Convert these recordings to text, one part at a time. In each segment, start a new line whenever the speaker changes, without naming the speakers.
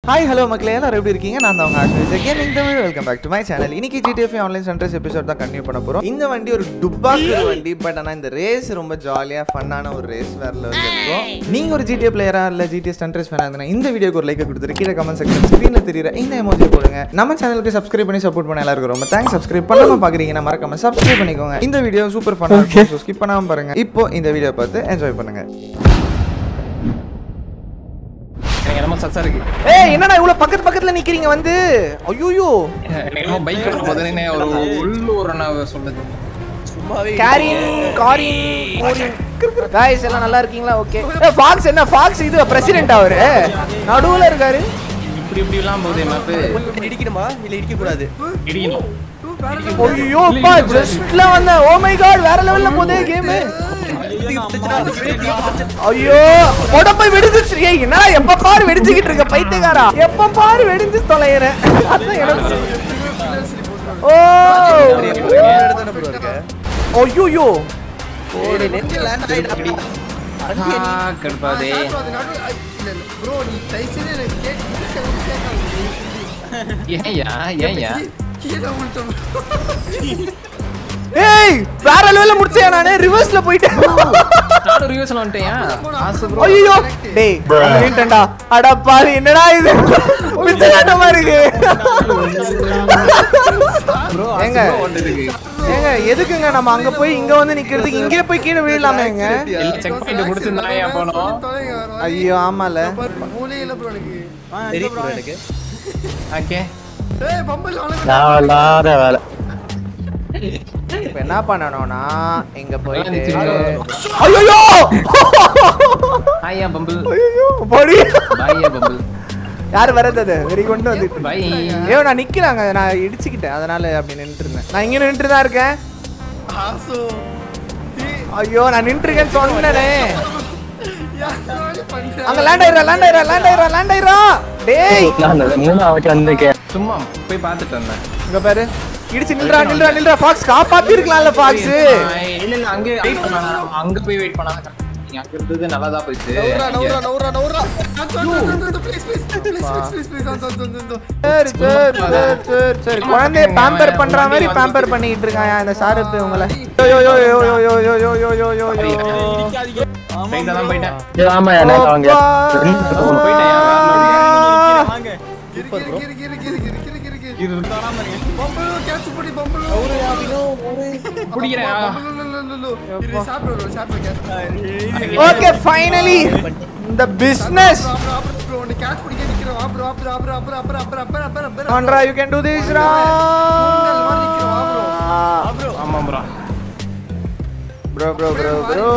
Hi hello மக்களே எல்லாரும் எப்படி இருக்கீங்க நான் தான் உங்க Ashmi's gaming Tamil welcome back to my channel இன்னைக்கு ஜிடிஎஃப் ஆன்லைன் சென்டர்ஸ் எபிசோட் தான் கண்டினியூ பண்ண போறோம் இந்த வண்டி ஒரு டுப்பாக்கு வண்டி பட் ஆனால் இந்த ரேஸ் ரொம்ப ஜாலியாக ஃபன்னான ஒரு ரேஸ் வேற லெவலில் இருக்கும் நீங்க ஒரு ஜிடிஎஃப் பிளேயரா இல்ல ஜிடிஎஸ் சென்டர்ஸ் ஃபேனா இருந்தா இந்த வீடியோக்கு ஒரு லைக் கொடுத்துட்டு கீழே கமெண்ட் செக்ஷன் ஸ்க்ரீனில் தெரியுற இந்த எமோஜி போடுங்க நம்ம சேனலுக்கு சப்ஸ்கிரைப் பண்ணி சப்போர்ட் பண்ண எல்லாருக்கும் ரொம்ப தேங்க்ஸ் சப்ஸ்கிரைப் பண்ணாம பாக்குறீங்கன்னா மறக்காம சப்ஸ்கிரைப் பண்ணிக்கோங்க இந்த வீடியோ சூப்பர் ஃபன்னா இருக்கும் ஸ்கிப் பண்ணாம பாருங்க இப்போ இந்த வீடியோ பார்த்து என்ஜாய் பண்ணுங்க
எனக்கு என்னமோ சச்சா இருக்கு
ஏய் என்னடா இவ்வளவு பக்கத்து பக்கத்துல நிக்கிறீங்க வந்து ஐயோ
எனக்கு என்னமோ பைக் ஓட்ட போதுன்னு ஒரு உள்ளூர் நான் சொல்லுது
கேரின் காரின் கோரின் காய்ஸ் எல்லாம் நல்லா இருக்கீங்களா ஓகே ஃபாக்ஸ் என்ன ஃபாக்ஸ் இது பிரசிடென்ட் அவரு நடுவுல இருக்காரு
இப்படி இப்படி எல்லாம் போகுது மேப்பு
இடிக்கணுமா இல்ல இடிக்க கூடாது
இடிக்கணும்
ஐயோ பா ஜஸ்ட்ல வந்த ஓ மை காட் வேற லெவல்ல போதே கேம் ஐயோ உடம்பை வெடிஞ்சிச்சு ஏய் என்னடா எப்ப பாரு வெடிச்சுக்கிட்டு இருக்க பைத்தியக்காரா எப்ப பாரு வெடிஞ்சு தொலைறேன் அதான் எனக்கு ஓ ஐயோ
நெட் லேண்ட் ஆயிடுச்சு
ஆ, கடுப்பாதே ஏன்யா ஏன்யா
ஏய் வேற லெவல்ல முடிச்சேன் நானு ரிவர்ஸ்ல போயிட்டேன்
நானும் ரிவ்யூஸ்ல வந்துட்டேன் ஆசு ப்ரோ
ஐயோ டேய் நின்னுட்டேன்டா அட பாரு என்னடா இது பிச்சையாட்டமா இருக்கு
ப்ரோ
ஏங்க?
ஏங்க வந்துருக்கு
ஏங்க எதுக்குங்க நம்ம அங்க போய் இங்க வந்து நிக்கிறதுக்கு இங்கே போய் கீழே விழலாமேங்க
எல்லாம் செக் பாயிண்ட் முடிச்சிருந்தா ஏன் போனோம்
ஐயோ ஆமால
தெரியும் bro எனக்கு
ஓகே
தேவையில்லாத வேலை
இப்ப என்ன பண்ணணும்னா இங்க போயிட்டு
வந்துச்சு.
ஐயோ
ஹாயா பம்பிள்
ஐயோ போடி
பாய்யா பம்பிள்
யார் வரது அது வெறி கொண்டு வந்துட்டு
பை
ஐயோ நான் நிக்கிறாங்க நான் இடிச்சுக்கிட்டேன் அதனால அப்படி நின்னுட்டு இருந்தேன் நான் இங்க நின்னுட்டு தான் இருக்கேன் ஐயோ நான் நின்னுட்டு இருக்கேன்னு சொன்னனே அங்க லேண்ட் ஆயிரா லேண்ட் ஆயிரா லேண்ட் ஆயிரா லேண்ட் ஆயிரா டேய்
நான் அந்த மூணாவது வந்திருக்கேன்
சும்மா போய் பார்த்துட்டு வந்தேன்
இங்க பாரு இடிச்சு நில்றா நில்றா நில்றா ஃபாக்ஸ் காப்பாத்தி இருக்கலாம்ல ஃபாக்ஸ்
இல்ல இல்ல அங்க வெயிட் பண்ணா அங்க போய் வெயிட் பண்ணா நீங்க அங்க இருந்தது நல்லாதான் போயிடுச்சு
சரி சரி சரி சரி சரி குழந்தைய பேம்பர் பண்ற மாதிரி பேம்பர் பண்ணிட்டு இருக்கான் இந்த சாரப்பு உங்களை யோ யோ யோ யோ யோ யோ யோ யோ யோ யோ யோ
Straight ஆ தான் போயிட்டேன்
ஆமா எனக்கு அவங்க
போயிட்டேன் பிடிக்கிறேன்
ஓகே ஃபைனலி இந்த பிசினஸ் ஆண்ட்ரா யூ கேன் டு திஸ் ரா
ஆமா bro
bro bro bro bro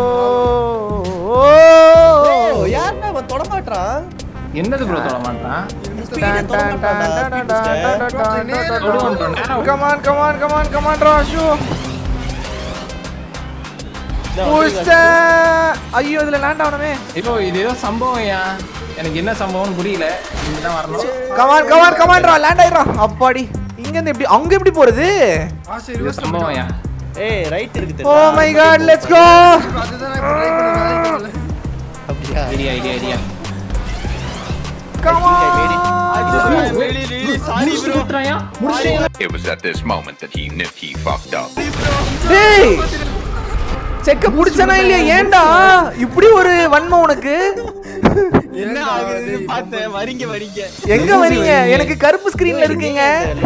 யாருமே அவன் தொட மாட்டான்
என்னது ப்ரோ தொட மாட்டான்
Come on, come on, come on, come on, Rashu. Push the... ஐயோ இதுல லேண்ட் ஆகணுமே
இப்போ இது ஏதோ சம்பவம் ஏன் எனக்கு என்ன சம்பவம்னு புரியல இதுதான் வரணும்
கமான் கமான் கமான்டா லேண்ட் ஆயிடுறான் அப்பாடி இங்க இருந்து எப்படி அங்க எப்படி போறது
இது சம்பவம் ஏன்
ஏய் ரைட் இருக்கு
oh my god let's go
அப்படியா
idea idea idea
come on
sorry bro
It was at this moment that he knew he fucked up.
டேய் செக்க புடிச்சனா இல்லையா ஏன்டா இப்படி ஒரு வன்மை உனக்கு
என்ன ஆகுதுன்னு பார்த்தேன் வரீங்க வரீங்க
எங்க வரீங்க எனக்கு கருப்பு ஸ்கிரீன்ல இருக்கீங்க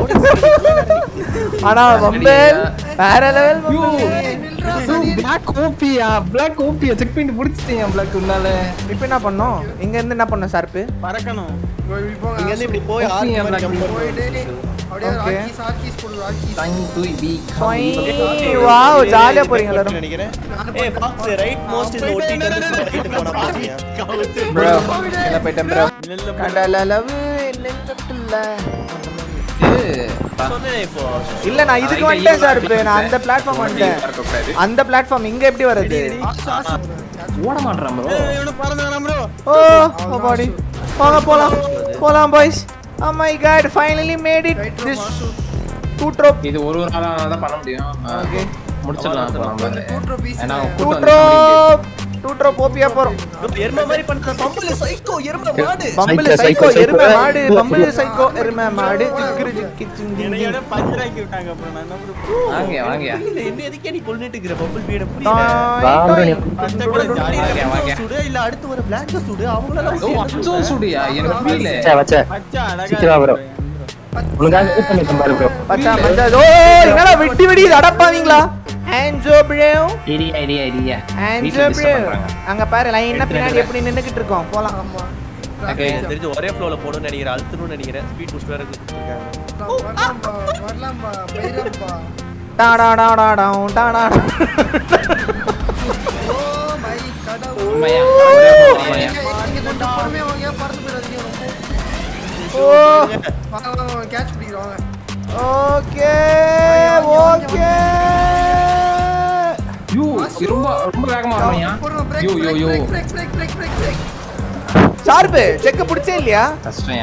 ஆனா வம்பேல் வேற லெவல்
பிளாக் ஓபியா பிளாக் ஓபியா செக் பண்ணி புடிச்சிட்டீங்க பிளாக் உன்னால
இப்போ என்ன பண்ணோம் இங்க இருந்து என்ன பண்ணோம் சார்ப்பு
பறக்கணும் இங்க இருந்து இப்படி போய்
Okay,
arc
black
jump
okay
time to be
wow ஜாலியா போறீங்க எல்லாரும்
நினைக்கிறேன் ஏய் பாக்ஸ் ரைட் மோஸ்ட் இந்த ஒட்டிட்டு வந்து ரைட் போனா பாத்தியா
ப்ரோ என்ன போயிட்டேன் ப்ரோ கடல லவ் நெஞ்சத்துல
சொன்னேனே இப்போ
இல்ல நான் இதுக்கு வந்துட்டேன் சார் இப்போ நான் அந்த பிளாட்ஃபார்ம் வந்துட்டேன் அந்த பிளாட்ஃபார்ம் இங்க எப்படி வருது
ஓட மாட்டான் ப்ரோ
இவனு பறந்துறான் ப்ரோ
ஓ பாடி வாங்க போலாம் போலாம் boys oh my god finally made it this two drop
இது ஒரு ஒரு ஆளா தான் பண்ண முடியும்
ஓகே
முடிச்சிடலாம் இப்போ நம்ம ஏன்னா
two
கூட்டம் வந்து
drop two drop ஓபியா போறோம்
எருமை மாதிரி பண்ற பம்புல சைக்கோ எருமை மாடு
பம்புல
Psycho,
சைக்கோ
psycho,
எருமை
psycho.
மாடு பம்புல சைக்கோ எருமை மாடு சிக்கிரு சிக்கி சிங்கி
என்னையோட பஞ்சராக்கி விட்டாங்க அப்புறம் நான் என்ன bro?
வாங்க வாங்க
இல்ல என்ன எதுக்கே நீ கொல்லிட்டு இருக்கிற பம்பிள் பீட புரியல
டாய்,
வாங்க
டாய்.
ஜாலியா இருக்கேன், வாங்க.
சுடு இல்ல அடுத்து ஒரு பிளாக் சுடு அவங்களெல்லாம்
ஓ அச்சோ சுடியா எனக்கு புரியல
வச்சா வச்சா சீக்கிரம் bro உனக்காக வெயிட் பண்ணிட்டு பாரு ப்ரோ
பச்சா மஞ்சா ஓ என்னடா வெட்டி வெடி அடப்பாவீங்களா ஆன்ஜோ ப்ரோ
ஐடியா ஐடியா ஐடியா
ஆன்ஜோ ப்ரோ அங்க பாரு லைனா பின்னாடி எப்படி நின்னுக்கிட்டு இருக்கோம் போலாம்
எனக்கு தெரிஞ்சு ஒரே ஃப்ளோல போடணும்னு நினைக்கிறேன் அழுத்தணும்னு நினைக்கிறேன் ஸ்பீட் பூஸ்ட் வேற கொடுத்துருக்காங்க
டா டா டா டா டா டா டா
உண்மையா உண்மையா
ஓ ஓகே ஓகே
யூ ரொம்ப ரொம்ப வேகமா வரமையா யூ யூ யூ
ஷார்ப்பு செக்க பிடிச்சே இல்லையா
கஷ்டம்யா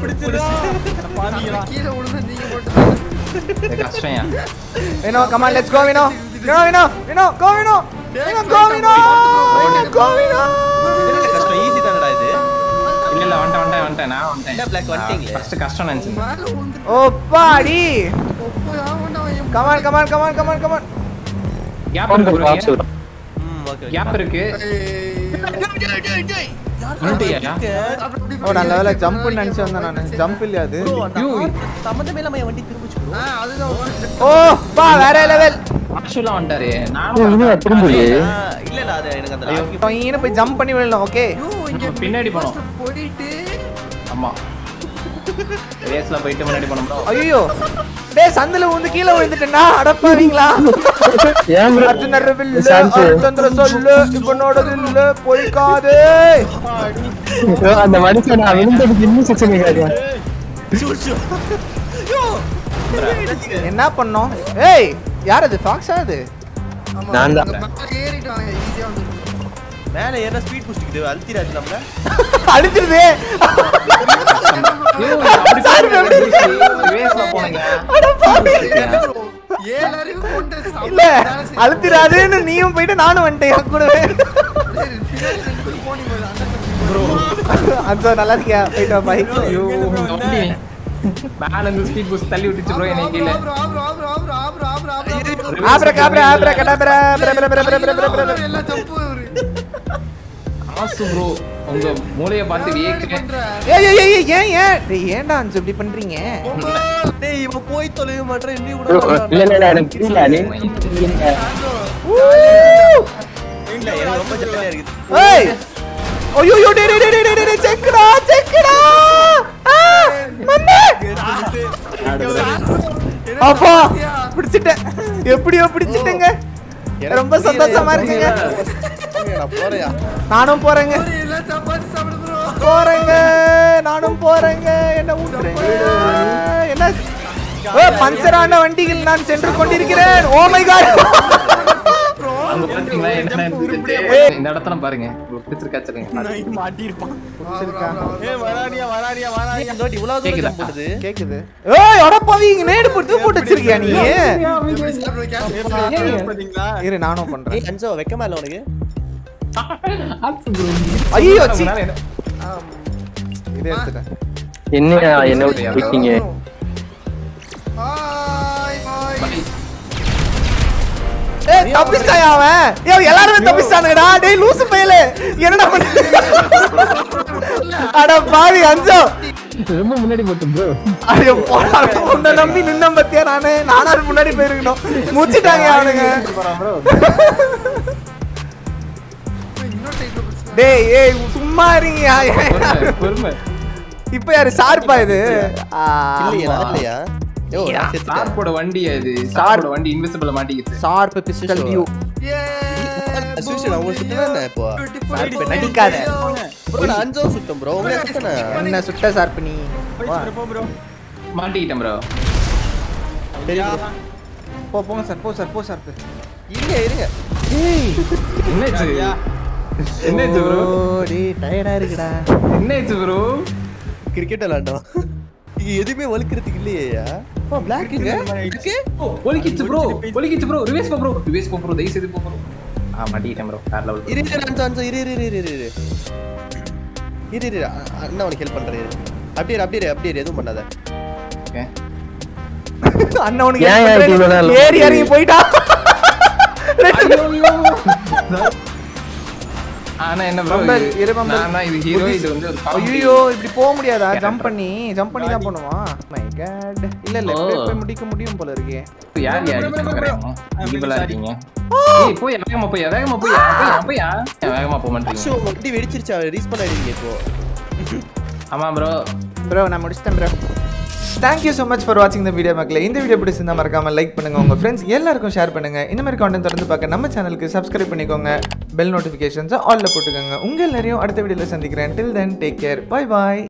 இது கஷ்டம்யா
Vino come on let's go Vino Vino Vino Vino go Vino Vino go Vino go Vino
இல்ல கஷ்டம் ஈஸி தானடா இது
இல்ல இல்ல வந்துட்டேன் வந்துட்டேன் வந்துட்டேன் நான் வந்துட்டேன்
என்ன black வந்துட்டீங்களே?
ஃபர்ஸ்ட் கஷ்டம் நினைச்சேன்
ஓப்பாடி come on come on come on come on come on
gap இருக்கு bro இங்க.
ம் ஓகே
கேப் இருக்கு வந்துட்டியா
ஓ நான் லெவல ஜம்ப் நினைச்சு வந்தேன் நான் ஜம்ப் இல்லையா அது
யூ
சம்பந்தமே இல்லாம என் வண்டி திரும்பிச்சு bro.
ஓ பா வேற லெவல்
ஆக்சுவலா வந்துட்டாரு
இன்னும்
நானும்
திரும்ப
ஆ, இல்ல இல்ல அது எனக்கு அந்த lock
இங்க போய் ஜம்ப் பண்ணி விடலாம் ஓகே
நம்ம பின்னாடி போனோம் ஆமா ரேஸ்ல போயிட்டு முன்னாடி போனோம் bro
ஐயோ டேய் சந்தில வந்து கீழே விழுந்துட்டேனா அடப்பாவீங்களா
ஏன் ப்ரோ
அர்ஜுனர் வில்லு
சாந்தி.
அர்ச்சந்திர சொல்லு இவனோட இல்ல பொய்க்காதே
அந்த மனுஷன் நான் விழுந்ததுக்கு இன்னும் சிக்ஸ் காரியா
என்ன பண்ணோம் ஏய் யார் அது ஃபாக்ஸா அது
நான் தான்
மேல ஏற ஸ்பீட் பூஸ்ட் அழுத்திராது நம்மள
அழுத்துருதே
ஐயோ, அப்படி போனீங்க, ரேஸ்ல போனீங்க
இல்ல அழுத்திராதுன்னு நீயும் போயிட்டு நானும் வந்துட்டேன் என் கூடவே அஞ்சோ நல்லா இருக்கியா போயிட்டு வா பை
ஐயோ இந்த வண்டி மேல இருந்து ஸ்பீட் பூஸ்ட் தள்ளி விட்டுச்சு ப்ரோ என்னை கீழே
ஆப்ரா காப்ரா ஆப்ரா கடாப்ரா பிரா பிரா பிரா பிரா பிரா பிரா பிரா
ஆசு ப்ரோ உங்க மூளைய பார்த்து வியக்கிறேன்
ஏய் ஏய் ஏய் ஏன் ஏன் டேய் ஏன்டா அஞ்சு இப்படி பண்றீங்க
டேய் இவன் போய் தொலைய மாட்டேன் இன்னி
ப்ரோ
கூட
இல்ல இல்ல இல்ல எனக்கு புரியல நீ
இல்ல எனக்கு ரொம்ப ஜாலியா இருக்குது
ஏய் ஐயோ ஐயோ டேய் டேய் டேய் டேய் டேய் செக்குடா செக்குடா ஆ, மம்மி அப்பா பிடிச்சிட்டேன் எப்படியோ பிடிச்சிட்டேங்க ரொம்ப சந்தோஷமா இருக்குங்க
போறியா
நானும் போறேங்க போறேங்க நானும் போறேங்க என்ன விட்டுறேங்க என்ன ஓ பஞ்சரான வண்டிகள் நான் சென்று கொண்டிருக்கிறேன் ஓ மை காட்
அங்க பாத்தீங்களா என்ன இருந்துச்சு இந்த இடத்துல பாருங்க உங்களுக்கு பிடிச்சிருக்கா சொல்லுங்க
மாட்டிருப்பான் ஏய் வராடியா வராடியா வராடியா இந்த வாட்டி இவ்வளவு
கேக்குதா?
தூரம் போடுது
கேக்குது ஏய் அடப்பாவி இங்க நேடு போட்டு போட்டு வச்சிருக்கியா நீ இரு நானும் பண்றேன்
ஏய் அஞ்சோ வெக்கமா இல்ல உனக்கு
ஐயோ சி
அதனால என்ன-
இதை எடுத்துட்டேன்
என்ன என்ன விட்டீங்க
ஏய் தப்பிச்சாயா அவன் ஏய் எல்லாரும் தப்பிச்சானுங்கடா டேய் லூசு பயலே என்னடா பண்ண அட பாவி அஞ்சோ
ரொம்ப முன்னாடி போட்டு ப்ரோ
ஐயோ போடா உன்னை நம்பி நின்னம் பத்தியா நானு நானாரு முன்னாடி போயிருக்கணும் முடிச்சிட்டாங்க அவனுங்க டேய் ஏய் சும்மா இருங்கயா
பொறுமை, பொறுமை
இப்ப யாரு ஷார்ப்பா இது ஆ,
இல்லையா நான் இல்லையா யோ நான் செத்துட்டேன்
சார்போட வண்டி அது சார்போட வண்டி இன்விசிபிள் மாட்டிக்கிச்சு
ஷார்ப் பிஸ்டல் வியூ
சுஷி நான் உங்களுக்கு சுத்தவே இப்போ
ஷார்ப் நடிக்காத
ப்ரோ நான் அஞ்சோ சுத்தம் ப்ரோ உங்களே சுத்தனே
என்ன சுட்ட ஷார்ப் நீ வா.
மாட்டிக்கிட்டேன் ப்ரோ
போ போங்க சார் போ சார் போ சார்
இருங்க இருங்க
ஏய்
என்னாச்சு என்னாச்சு ப்ரோ
ஓ, டேய் டயர்டா இருக்குடா
என்னாச்சு ப்ரோ
கிரிக்கெட் விளையாண்டோம் இங்க எதுவுமே வலுக்கிறதுக்கு இல்லையா ஓ பிளாக் இருக்கு இருக்கு
ஒலிக்கிச்சு ப்ரோ ஒலிக்கிச்சு ப்ரோ ரிவேஸ் போ ப்ரோ ரிவேஸ் போ ப்ரோ தயவு செய்து போ ப்ரோ ஆ மாட்டிக்கிட்டேன் ப்ரோ வேற லெவல்
இரு இரு அன்சோ அன்சோ இரு இரு இரு இரு இரு இரு இரு அ- அண்ணா உனக்கு ஹெல்ப் பண்றேன் இரு அப்படியே இரு, அப்படியே இரு, அப்படியே இரு, எதுவும் பண்ணாத
ஓகே
அண்ணா உனக்கு
ஏன்
help
ஏன்
பண்றேன்.
இவ்வளவு நேரம்?
ஏறி இறங்கி போயிட்டா
ஆனா என்ன ப்ரோ
பம்பல், இரு பம்பல்.
நான் தான் இது ஹீரோ இது வந்து ஒரு comedy.
ஐயோ இப்படி போக முடியாதா ஜம்ப் பண்ணி ஜம்ப் பண்ணி தான் பண்ணுமா மை காட் இல்ல இல்ல இப்படியே போய் முடிக்க முடியும் போல இருக்கே
இப்ப யார் யார் இவளா இருக்கீங்க ஏய் போய் வேகமா போய் வேகமா போய் போய் போய் ஏன் வேகமா போக மாட்டீங்க
அச்சோ வண்டி வெடிச்சிருச்சு அவன் ரீஸ்பான் ஆயிடுவீங்க இப்போ
ஆமா ப்ரோ
ப்ரோ நான் முடிச்சிட்டேன் bro thank you so much for வாட்சிங் த வீடியோ மக்களே இந்த வீடியோ பிடிச்சிருந்தா மறக்காம லைக் பண்ணுங்க உங்க ஃப்ரெண்ட்ஸ் எல்லாருக்கும் ஷேர் பண்ணுங்க இந்த மாதிரி கான்டென்ட் தொடர்ந்து பார்க்க நம்ம சேனலுக்கு சப்ஸ்கிரைப் பண்ணிக்கோங்க பெல் நோட்டிஃபிகேஷன்ஸை ஆல்ல போட்டுக்கோங்க உங்க எல்லாரையும் அடுத்த வீடியோவில் சந்திக்கிறேன் till then take care bye பாய்